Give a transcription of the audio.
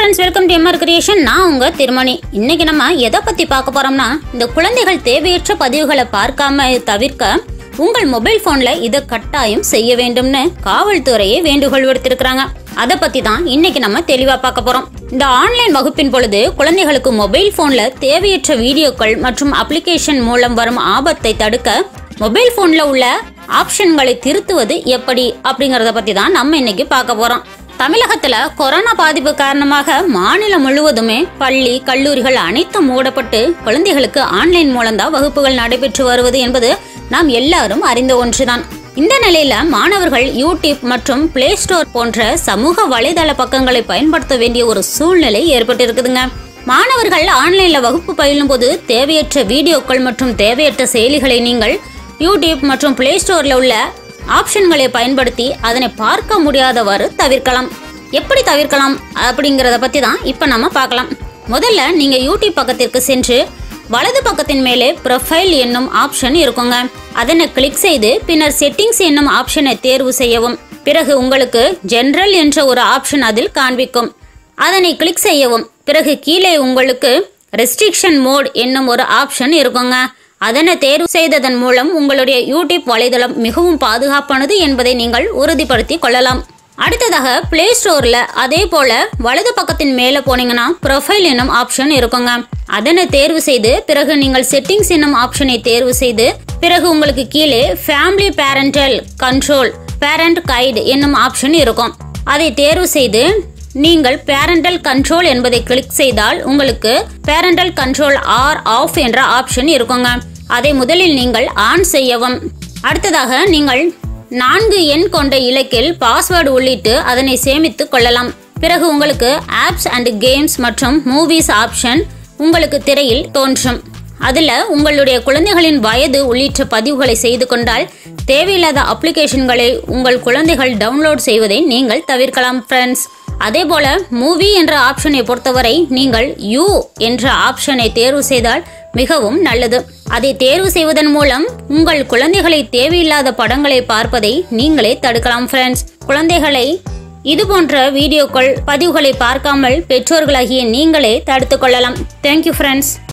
friends welcome to MR creation நான் உங்க திருமணி இன்னைக்கு நம்ம எதை பத்தி பார்க்க போறோம்னா இந்த குழந்தைகள் தேவையற்ற பதிவுகளை பார்க்காம தவிர்க்க உங்கள் மொபைல் போன்ல இதை கட்டாயம் செய்ய வேண்டும்னு காவல்துறையே வேண்டுகோள் விடுத்திருக்கிறாங்க அதை பத்தி தான் இன்னைக்கு நம்ம தெளிவா பார்க்க போறோம் இந்த ஆன்லைன் வகுப்பின் பொழுது குழந்தைகளுக்கு மொபைல் போன்ல தேவையற்ற வீடியோக்கள் மற்றும் அப்ளிகேஷன் மூலம் வரும் ஆபத்தை தடுக்க மொபைல் போன்ல உள்ள ஆப்ஷன்களை திருத்துவது எப்படி அப்படிங்கறத பத்தி தான் நம்ம இன்னைக்கு பார்க்க போறோம் தமிழகத்துல கொரோனா பாதிப்பு காரணமாக மாநிலம் முழுவதுமே பள்ளி கல்லூரிகள் அனைத்தும் மூடப்பட்டு குழந்தைகளுக்கு ஆன்லைன் மூலம்தான் வகுப்புகள் நடைபெற்று வருவது என்பது நாம் எல்லாரும் அறிந்த ஒன்றுதான் இந்த நிலையில மாணவர்கள் யூடியூப் மற்றும் பிளே ஸ்டோர் போன்ற சமூக வலைதள பக்கங்களை பயன்படுத்த வேண்டிய ஒரு சூழ்நிலை ஏற்பட்டிருக்குதுங்க மாணவர்கள் ஆன்லைன்ல வகுப்பு பயிலும் போது தேவையற்ற வீடியோக்கள் மற்றும் தேவையற்ற செயலிகளை நீங்கள் யூடியூப் மற்றும் பிளே ஸ்டோர்ல உள்ள ஆப்ஷன்களை பயன்படுத்தி அதனை பார்க்க முடியாதவாறு தவிர்க்கலாம் எப்படி தவிர்க்கலாம் அப்படிங்கிறத பத்தி தான் இப்போ நம்ம பார்க்கலாம் முதல்ல நீங்க யூடியூப் பக்கத்திற்கு சென்று வலது பக்கத்தின் மேலே ப்ரொஃபைல் என்னும் ஆப்ஷன் இருக்குங்க அதனை கிளிக் செய்து பின்னர் செட்டிங்ஸ் என்னும் ஆப்ஷனை தேர்வு செய்யவும் பிறகு உங்களுக்கு ஜெனரல் என்ற ஒரு ஆப்ஷன் அதில் காண்பிக்கும் அதனை கிளிக் செய்யவும் பிறகு கீழே உங்களுக்கு ரெஸ்ட்ரிக்ஷன் மோட் என்னும் ஒரு ஆப்ஷன் இருக்குங்க அதனை தேர்வு செய்ததன் மூலம் உங்களுடைய யூடியூப் வலைதளம் மிகவும் பாதுகாப்பானது என்பதை நீங்கள் உறுதிப்படுத்திக் கொள்ளலாம் அடுத்ததாக பிளே ஸ்டோர்ல அதே போல வலது பக்கத்தின் மேல போனீங்கன்னா ப்ரொஃபைல் என்னும் ஆப்ஷன் இருக்குங்க அதனை தேர்வு செய்து பிறகு நீங்கள் செட்டிங்ஸ் என்னும் ஆப்ஷனை தேர்வு செய்து பிறகு உங்களுக்கு கீழே family parental control parent guide என்னும் ஆப்ஷன் இருக்கும் அதை தேர்வு செய்து நீங்கள் பேரண்டல் கண்ட்ரோல் என்பதை கிளிக் செய்தால் உங்களுக்கு பேரண்டல் கண்ட்ரோல் ஆர் ஆஃப் என்ற ஆப்ஷன் இருக்குங்க அதை முதலில் நீங்கள் ஆன் செய்யவும் அடுத்ததாக நீங்கள் நான்கு எண் கொண்ட இலக்கில் பாஸ்வேர்டு உள்ளிட்டு அதனை சேமித்து கொள்ளலாம் பிறகு உங்களுக்கு ஆப்ஸ் அண்ட் கேம்ஸ் மற்றும் மூவிஸ் ஆப்ஷன் உங்களுக்கு திரையில் தோன்றும் அதில் உங்களுடைய குழந்தைகளின் வயது உள்ளிட்ட பதிவுகளை செய்து கொண்டால் தேவையில்லாத அப்ளிகேஷன்களை உங்கள் குழந்தைகள் டவுன்லோட் செய்வதை நீங்கள் தவிர்க்கலாம் ஃப்ரெண்ட்ஸ் அதே போல மூவி என்ற ஆப்ஷனை பொறுத்தவரை நீங்கள் யூ என்ற ஆப்ஷனை தேர்வு செய்தால் மிகவும் நல்லது அதை தேர்வு செய்வதன் மூலம் உங்கள் குழந்தைகளை தேவையில்லாத படங்களை பார்ப்பதை நீங்களே தடுக்கலாம் ஃப்ரெண்ட்ஸ் குழந்தைகளை இது போன்ற வீடியோக்கள் பதிவுகளை பார்க்காமல் பெற்றோர்களாகிய நீங்களே தடுத்துக் கொள்ளலாம் தேங்க்யூ ஃப்ரெண்ட்ஸ்